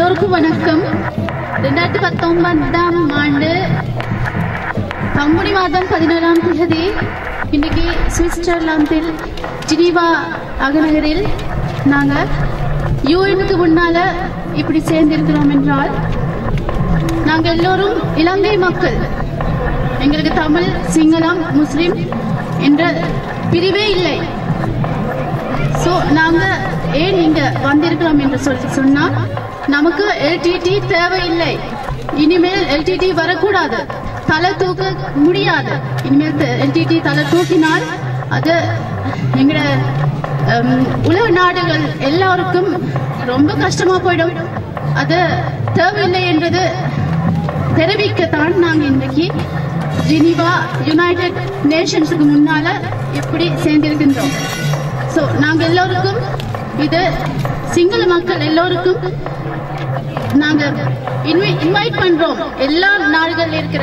எல்லோருக்கும் வணக்கம் ரெண்டாயிரத்தி பத்தொன்பதாம் ஆண்டு பங்குனி மாதம் பதினேழாம் தேதி இன்னைக்கு சுவிட்சர்லாந்தில் ஜினீவா அகநகரில் நாங்கள் யூஎனுக்கு முன்னால இப்படி சேர்ந்திருக்கிறோம் என்றால் நாங்கள் எல்லோரும் இலங்கை மக்கள் எங்களுக்கு தமிழ் சிங்களம் முஸ்லிம் என்ற பிரிவே இல்லை ஸோ நாங்கள் ஏன் இங்க வந்திருக்கிறோம் என்று சொல்லி சொன்னால் நமக்கு எல்டிடி தேவையில்லை இனிமேல் எல்டிடி வரக்கூடாது தலை தூக்க முடியாது இனிமேல் எல்டிடி தலை தூக்கினால் அது எங்களோட ஹம், உலக நாடுகள் எல்லாருக்கும் ரொம்ப கஷ்டமா போயிடும் அது தேவையில்லை என்பது தெரிவிக்கத்தான் நாங்க இன்னைக்கு ஜெனீவா யுனைடெட் நேஷன்ஸுக்கு முன்னால எப்படி சேர்ந்திருக்கின்றோம் ஸோ நாங்க எல்லோருக்கும் இது சிங்கள மக்கள் எல்லோருக்கும் நாங்க இன்வைட் பண்றோம் எல்லா நாடுகள் இருக்கிற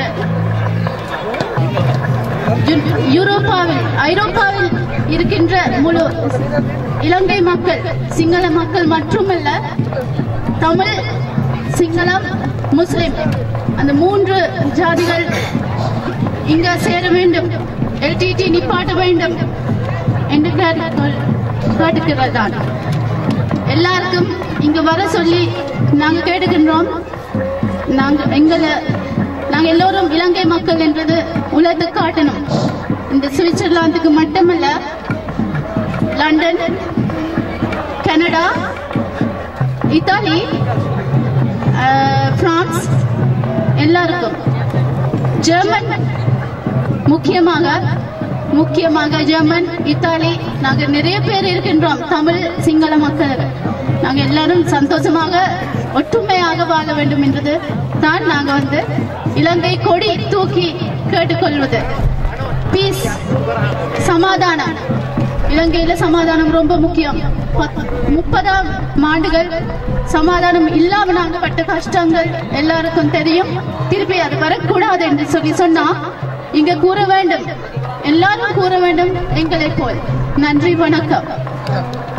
யு- யூரோப்பாவில் ஐரோப்பாவில் இருக்கின்ற முழு இலங்கை மக்கள் சிங்கள மக்கள் மட்டுமல்ல தமிழ் சிங்களம் முஸ்லிம் அந்த மூன்று ஜாதிகள் இங்க சேர வேண்டும் எல்டிடி நிப்பாட்ட வேண்டும் என்று கேட்டு- கேட்டுக்கிறதான் எல்லாருக்கும் இங்க வர சொல்லி நாங்க கேட்டுக்கின்றோம் நாங்க எங்களை நாங்க எல்லோரும் இலங்கை மக்கள் என்றது உலகத்துக்கு காட்டணும் இந்த சுவிட்சர்லாந்துக்கு மட்டுமல்ல லண்டன் கனடா இத்தாலி அஹ், பிரான்ஸ் எல்லாருக்கும் ஜெர்மன் முக்கியமாக முக்கியமாக ஜெர்மன் இத்தாலி நாங்க நிறைய பேர் இருக்கின்றோம் தமிழ் சிங்கள மக்கள் நாங்க எல்லாரும் சந்தோஷமாக ஒற்றுமையாக வாழ வேண்டும் என்றது தான் நாங்க வந்து இலங்கை கொடி தூக்கி கேட்டுக்கொள்வது பீஸ் சமாதானம் இலங்கையில சமாதானம் ரொம்ப முக்கியம் பத்- முப்பதாம் ஆண்டுகள் சமாதானம் இல்லாம நாங்க பட்ட கஷ்டங்கள் எல்லாருக்கும் தெரியும் திருப்பி அது வரக்கூடாது என்று சொல்லி சொன்னா இங்க கூற வேண்டும் எல்லாரும் கூற வேண்டும் எங்களை போல் நன்றி வணக்கம்